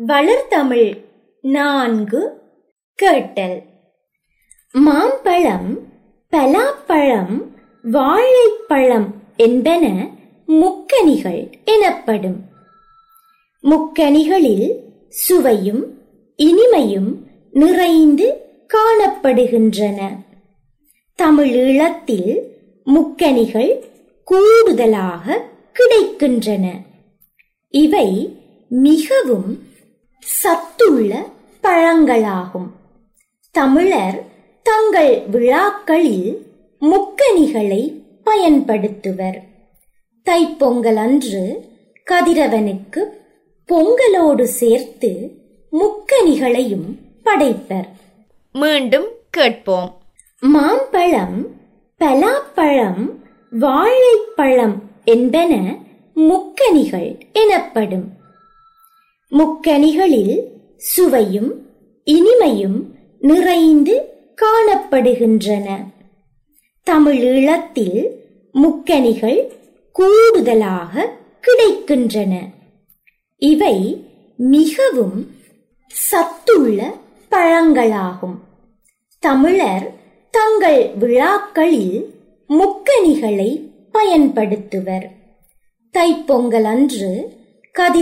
வளர்தமிழ் நான்கு கேட்டல் மாம்பழம் பலாப்பழம் வாழைப்பழம் என்பன முக்கனிகள் எனப்படும் முக்கனிகளில் சுவையும் இனிமையும் நிறைந்து காணப்படுகின்றன தமிழீழத்தில் முக்கனிகள் கூடுதலாக கிடைக்கின்றன இவை மிகவும் சத்துள்ள பழங்களாகும் தமிழர் தங்கள் விழாக்களில் முக்கனிகளை பயன்படுத்துவர் தைப்பொங்கல் அன்று கதிரவனுக்கு பொங்கலோடு சேர்த்து முக்கனிகளையும் படைப்பர் மீண்டும் கேட்போம் மாம்பழம் பலாப்பழம் வாழைப்பழம் என்பன முக்கனிகள் எனப்படும் முக்கனிகளில் சுவையும் இனிமையும் நிறைந்து காணப்படுகின்றன தமிழீழத்தில் முக்கனிகள் கூடுதலாக கிடைக்கின்றன இவை மிகவும் சத்துள்ள பழங்களாகும் தமிழர் தங்கள் விழாக்களில் முக்கனிகளை பயன்படுத்துவர் தைப்பொங்கல் அன்று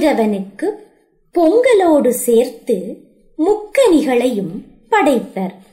கதிரவனுக்கு பொங்கலோடு சேர்த்து முக்கனிகளையும் படைப்பர்